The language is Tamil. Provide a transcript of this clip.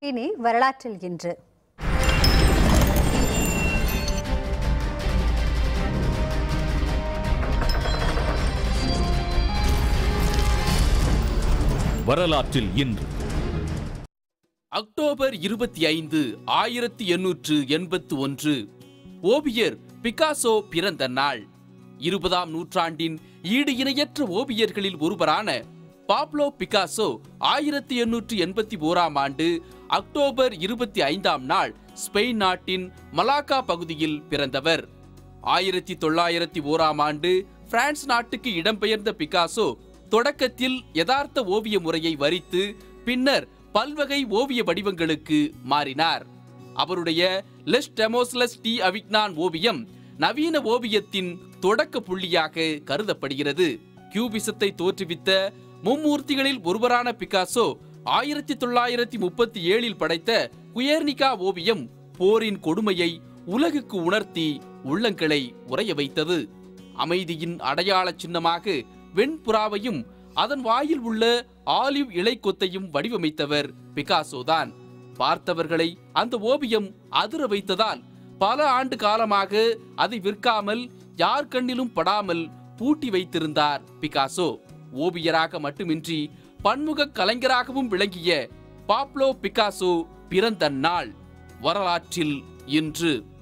இனி வரலாற்றில் இன்று வரலாற்றில் இன்று அக்டோபர் இருபத்தி ஐந்து ஆயிரத்தி எண்ணூற்று எண்பத்து ஒன்று ஓவியர் பிகாசோ பிறந்த நாள் இருபதாம் நூற்றாண்டின் ஈடு இணையற்ற ஓவியர்களில் ஒருவரான பாப்லோ பிகாசோ ஆயிரத்தி எண்ணூற்று எண்பத்தி ஓராம் ஆண்டு அக்டோபர் இருபத்தி ஐந்தாம் நாள் ஸ்பெயின் நாட்டின் மலாக்கா பகுதியில் பிறந்தவர் ஆயிரத்தி தொள்ளாயிரத்தி ஓராம் ஆண்டு பிரான்ஸ் நாட்டுக்கு இடம்பெயர்ந்த பிகாசோ தொடக்கத்தில் யதார்த்த ஓவிய முறையை வரித்து பின்னர் பல்வகை ஓவிய வடிவங்களுக்கு மாறினார் அவருடைய லெஸ் டெமோஸ்லஸ் டி அவிக்னான் ஓவியம் நவீன ஓவியத்தின் தொடக்க புள்ளியாக கருதப்படுகிறது கியூபிசத்தை தோற்றுவித்த மும்மூர்த்திகளில் ஒருவரான பிகாசோ ஆயிரத்தி தொள்ளாயிரத்தி முப்பத்தி ஏழில் படைத்த குயர்னிகா ஓவியம் போரின் கொடுமையை உலகுக்கு உணர்த்தி உள்ளங்களை உறைய வைத்தது அமைதியின் அடையாள சின்னமாக வெண்புறாவையும் அதன் வாயில் உள்ள ஆலிவ் இலைக்கொத்தையும் வடிவமைத்தவர் பிகாசோதான் பார்த்தவர்களை அந்த ஓவியம் அதிர வைத்ததால் பல ஆண்டு காலமாக அதை விற்காமல் யார் கண்ணிலும் படாமல் பூட்டி வைத்திருந்தார் பிகாசோ ஓவியராக மட்டுமின்றி பன்முக கலைஞராகவும் விளங்கிய பாப்லோ பிகாசோ பிறந்த நாள் வரலாற்றில் இன்று